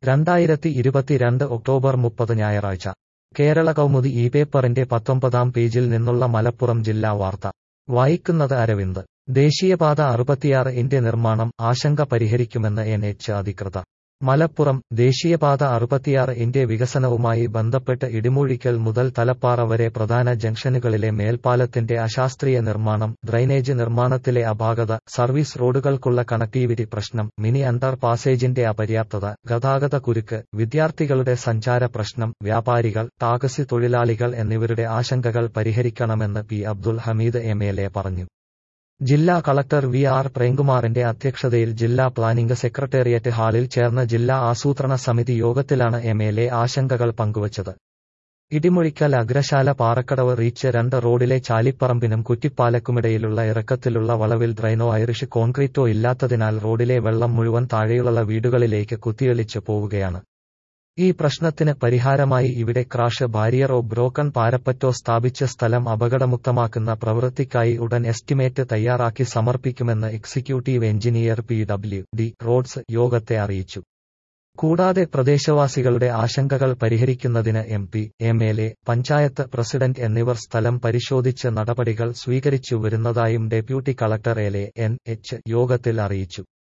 രണ്ടായിരത്തി ഇരുപത്തിരണ്ട് ഒക്ടോബർ മുപ്പത് ഞായറാഴ്ച കേരള കൗമുദി ഈ പേപ്പറിന്റെ പത്തൊമ്പതാം പേജിൽ നിന്നുള്ള മലപ്പുറം ജില്ലാ വാർത്ത വായിക്കുന്നത് അരവിന്ദ് ദേശീയപാത അറുപത്തിയാറ് ഇന്റെ നിർമ്മാണം ആശങ്ക പരിഹരിക്കുമെന്ന് എൻ എച്ച് അധികൃതർ മലപ്പുറം ദേശീയപാത അറുപത്തിയാറ് ഇന്റെ വികസനവുമായി ബന്ധപ്പെട്ട് ഇടിമൂഴിക്കൽ മുതൽ തലപ്പാറ വരെ പ്രധാന ജംഗ്ഷനുകളിലെ മേൽപ്പാലത്തിന്റെ അശാസ്ത്രീയ നിർമ്മാണം ഡ്രൈനേജ് നിർമ്മാണത്തിലെ അപാകത സർവീസ് റോഡുകൾക്കുള്ള കണക്ടിവിറ്റി പ്രശ്നം മിനി അണ്ടർ പാസേജിന്റെ അപര്യാപ്തത ഗതാഗത കുരുക്ക് വിദ്യാർത്ഥികളുടെ സഞ്ചാര പ്രശ്നം വ്യാപാരികൾ ടാക്സി തൊഴിലാളികൾ എന്നിവരുടെ ആശങ്കകൾ പരിഹരിക്കണമെന്ന് P Abdul Hameed M L A പറഞ്ഞു ജില്ലാ കളക്ടർ വി ആർ പ്രേംകുമാറിന്റെ അധ്യക്ഷതയിൽ ജില്ലാ പ്ലാനിംഗ് സെക്രട്ടേറിയറ്റ് ഹാളിൽ ചേർന്ന ജില്ലാ ആസൂത്രണ സമിതി യോഗത്തിലാണ് എം എൽ എ ആശങ്കകൾ പങ്കുവച്ചത് ഇടിമുഴിക്കൽ അഗ്രശാല പാറക്കടവ് റീച്ച് രണ്ട് റോഡിലെ ചാലിപ്പറമ്പിനും കുറ്റിപ്പാലക്കുമിടയിലുള്ള ഇറക്കത്തിലുള്ള വളവിൽ ഡ്രൈനോ ഐറിഷ് കോൺക്രീറ്റോ ഇല്ലാത്തതിനാൽ റോഡിലെ വെള്ളം മുഴുവൻ താഴെയുള്ള വീടുകളിലേക്ക് കുത്തിയൊലിച്ച് പോവുകയാണ് ഈ പ്രശ്നത്തിന് പരിഹാരമായി ഇവിടെ ക്രാഷ് ബാരിയറോ ബ്രോക്കൺ പാരപ്പറ്റോ സ്ഥാപിച്ച് സ്ഥലം അപകടമുക്തമാക്കുന്ന പ്രവൃത്തിക്കായി ഉടൻ എസ്റ്റിമേറ്റ് തയ്യാറാക്കി സമർപ്പിക്കുമെന്ന് executive engineer P W D roads യോഗത്തെ അറിയിച്ചു കൂടാതെ പ്രദേശവാസികളുടെ ആശങ്കകൾ പരിഹരിക്കുന്നതിന് M P M L A panchayat president എന്നിവർ സ്ഥലം പരിശോധിച്ച് നടപടികൾ സ്വീകരിച്ചു വരുന്നതായും deputy collector L A N H യോഗത്തിൽ അറിയിച്ചു